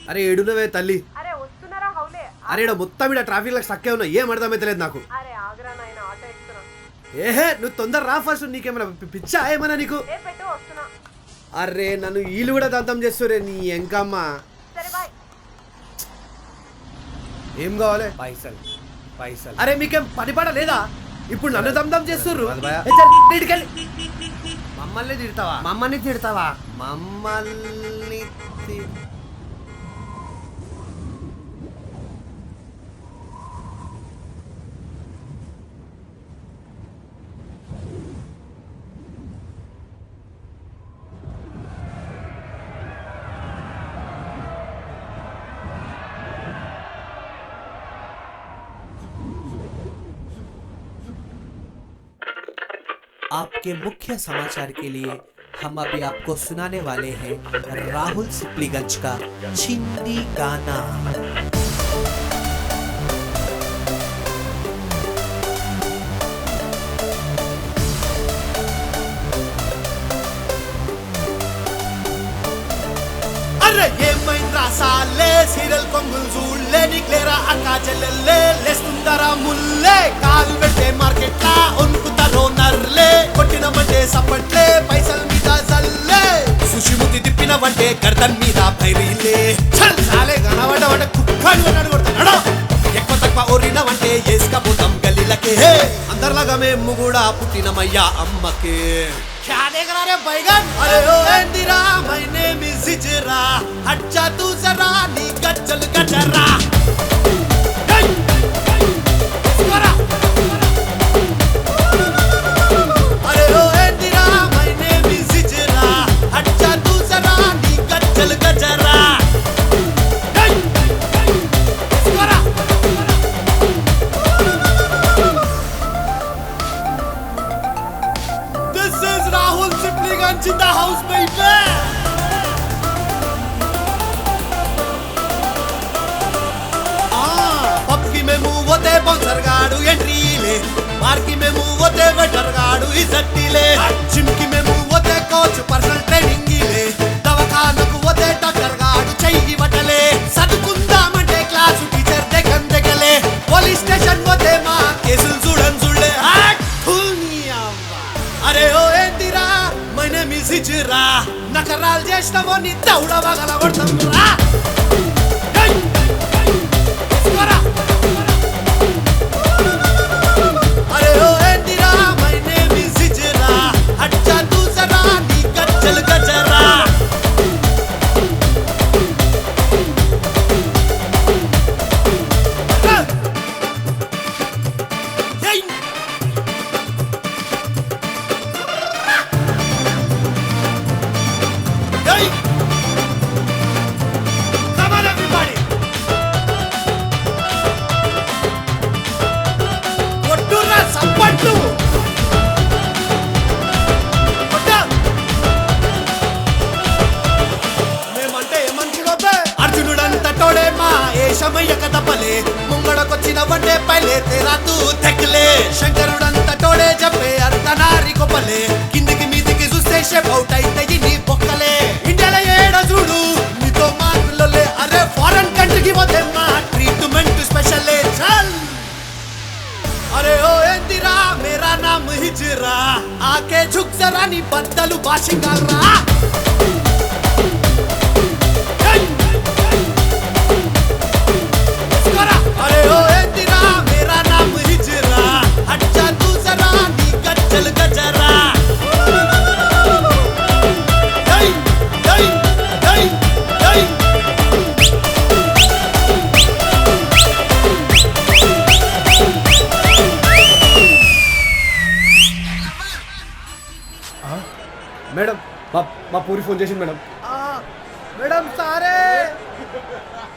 అరే ఏడునవే తల్లి అరే వస్తున్నారా హౌలే అరే ఈడ మొత్తం ఇక్కడ ట్రాఫిక్ లో స్టక్ ఉన్నా ఏం అర్థమైతలేదు నాకు అరే ఆగ్రా నాయన ఆటో ఎక్కుతున్నా ఏహే నువ్వు తొందర రా ఫస్ట్ నీకేమైనా పి- పిచ్చా ఏమన్నా నీకు ఏ పెట్టు వస్తున్నా అరే నన్ను వీళ్ళు కూడా దంతం చేస్తురే నీ ఎంకమ్మ సరే బాయ్ ఏం కావాలి పైసలు పైసలు అరే మీకేం పని పాట లేదా ఇప్పుడు నన్ను దమ్దం చేస్తుర్రు అది భయ. ఏ చల్, ఈడికెళ్ళి. మమ్మల్ని తిడతావా మమ్మల్ని తిడతావా మమ్మల్ని తి- आपके मुख्य समाचार के लिए हम अभी आपको सुनाने वाले हैं राहुल सिप्लीगंज का छिंदी गाना అరే ఏమైందా సాలే సీరియల్ కొంగులు చూడలే నీకులేరా అక్కా చెల్లెల్లే లేస్తుందరా ముల్లే కాలు పెట్టే మార్కెట్ లా ఒనుకుతారో నర్లే కొట్టినమంటే సప్పట్లే పైసల మీద జల్లే సుషిముతి తిప్పినవంటే గర్దన్ మీద పైరీలే చల్ సాలే కనబడవంటే కుక్కని కొట్టాడు కొడతాడు ఎక్కువ తక్కువ ఓరినవంటే ఏసుకపోతాం గల్లీలకే అందరిలాగా మేము కూడా పుట్టినమయ్యా అమ్మకే क्या देख रहा रे बैगन अरे ओ Indira my name is Hijra हट जा तू जरा नी गज्जल गजरा hey! Skora! अरे ओ Indira my name is Hijra हट जा तू जरा नी गज्जल गजरा hey! Skora! This is Rahul Sipliganj in the house, baby! పబ్కి మేము పోతే బౌన్సర్ గాడు ఎంట్రీలే బార్కి మేము పోతే వెటర్ గాడు ఇజట్టిలే జిమ్కి మేము పోతే కోచ్ పర్సనల్ ట్రైనింగ్ ఇలే దవాఖానకు పోతే డాక్టర్ గాడు చెయ్యి వటలే చదువుకుందామంటే క్లాసు టీచర్ దగ్గర దగ్గలే పోలీస్ స్టేషన్ పోతే మా కేసులు చూడని చూడలే హట్! ధూని అవ్వ. అరే ఓ ఏంటిరా మన మిసిచిరా నకరాలు చేసినామో నీ దౌడ వగల కొడతాం రా ఏయ్! స్కోరా! అరే ఓ ఏంటిరా మై నేమ్ ఇస్ హిజ్రా హచ్చా తూ జరా నీ గజ్జల్ గజరా ఏయ్! Hey! Come on, everybody! కొట్టురా సప్పట్లు కొట్టు! మేమంటే ఏమనుకున్నావే? అర్జునుడంత టోడే మా ఏషమయ్య కదపలే ముంగడకొచ్చిన వండే పైలే తేరా తూ తెక్కలే శంకరుడంత టోడే చెప్పే అర్ధనారి కొప్పలే కిందికి మీదికి చూస్తే షేప్ అవుట్ అయితే నీ బొక్కలే ఇండియాలో ఏడ చూడు నీతో మాటలే అరే ఫారెన్ కంట్రీకి పోతే మా ట్రీట్మెంట్ స్పెషలే చల్ अरे ओ इंदिरा मेरा नाम हिजरा आके झुक जरा नी बदलू बाशिंगाल रा अरे ओ इंदिरा मेरा नाम हिजरा हट जा तू जरा नी गज्जल गजरा hey, hey, hey, hey. Madam మా మా పూరి ఫోన్ చేసింది మేడం మేడం సారే